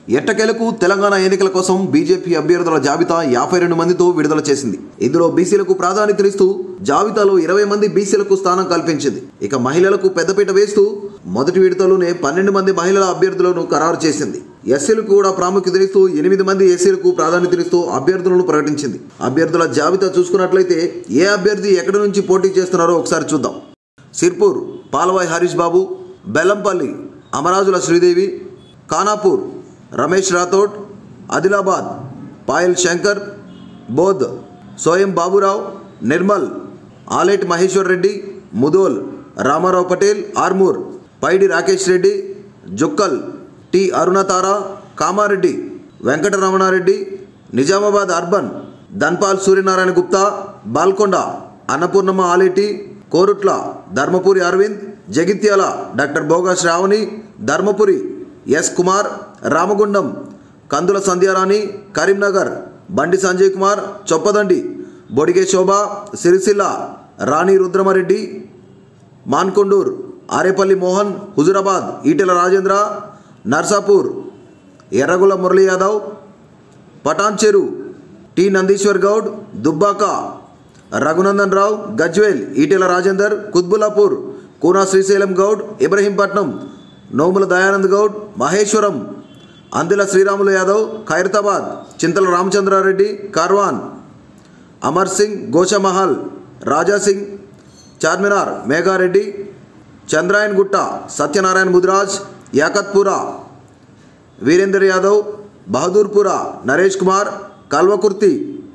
ఎట్టకేలకు తెలంగాణ ఎన్నికల కోసం బీజేపీ అభ్యర్థుల జాబితా యాభై రెండు మందితో విడుదల చేసింది ఇందులో బీసీలకు ప్రాధాన్యతనిస్తూ జాబితాలో ఇరవై మంది బీసీలకు స్థానం కల్పించింది ఇక మహిళలకు పెద్దపీట వేస్తూ మొదటి విడతలోనే పన్నెండు మంది మహిళల అభ్యర్థులను ఖరారు చేసింది ఎస్సీలకు కూడా ప్రాముఖ్యతనిస్తూ ఎనిమిది మంది ఎస్సీలకు ప్రాధాన్యతనిస్తూ అభ్యర్థులను ప్రకటించింది అభ్యర్థుల జాబితా చూసుకున్నట్లయితే ఏ అభ్యర్థి ఎక్కడి నుంచి పోటీ చేస్తున్నారో ఒకసారి చూద్దాం Sirpur Palvai Harish Babu Bellampalli Amarajula Sridevi Khanapur Ramesh Rathod Adilabad Payal Shankar Boath Soyam Baburao Nirmal Aleti Maheshwar Reddy Mudhole Ramarao Patel Armoor Paidi Rakesh Reddy Jukkal T Arunatara Kamareddy Venkataramanareddy Nizamabad urban Dhanpal Suryanarayana Gupta Balkonda Annapurnamma Aleti Korutla Dharmapuri Arvind Jagtial doctor Boga Sravani Dharmapuri S Kumar Ramagundam Kandula Sandhyarani Karimnagar Bandi Sanjay Kumar Choppadandi బొడిగే శోభ సిరిసిల్ల రాణి రుద్రమరెడ్డి మాన్కొండూర్ ఆరేపల్లి మోహన్ హుజురాబాద్ ఈటెల రాజేంద్ర నర్సాపూర్ ఎర్రగుల మురళీ యాదవ్ పటాన్ చెరు టి నందీశ్వర్ గౌడ్ దుబ్బాక రఘునందన్ రావు గజ్వేల్ ఈటెల రాజేందర్ కుత్బులాపూర్ కూనా శ్రీశైలం గౌడ్ ఇబ్రహీంపట్నం నోముల దయానంద్ గౌడ్ మహేశ్వరం అందుల శ్రీరాములు యాదవ్ ఖైరతాబాద్ చింతల రామచంద్రారెడ్డి కార్వాన్ అమర్ సింగ్ గోషమహల్ రాజా Singh Charminar Meghareddy Chandrayangutta Satyanarayana Mudiraj Yakutpura Virender Yadav Bahadurpura Naresh Kumar Kalwakurthy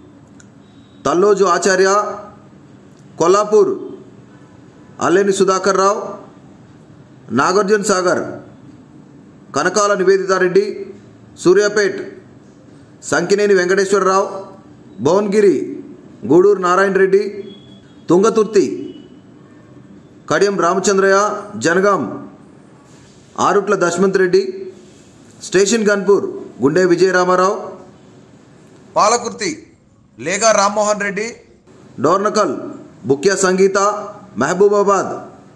Talloju Achari Kollapur Alleni Sudhakar Rao Nagarjuna Sagar Kankanala Niveditareddy Suryapet Sankineni Venkateswararao Bhuvanagiri Gudur Narayana Reddy Thungathurthy Kadiyam Ramachandraiah Jangaon Arutla Dasamanth Reddy station Ghanpur Gunde Vijayaramarao Palakurthi Lega Rammohan Reddy Dornakal Bukya Sangeetha Mahabubabad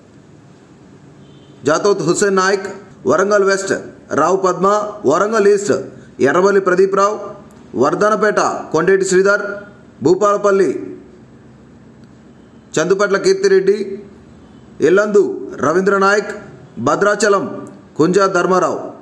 Jatoth Hussain Naik Warangal west Rao Padma Warangal east Erravelli Pradeep Rao Wardhannapet Kondeti Sridhar Bhupalpally Chandupatla Keerthireddy Yellandu Ravindra Naik Bhadrachalam Kunja Dharmarao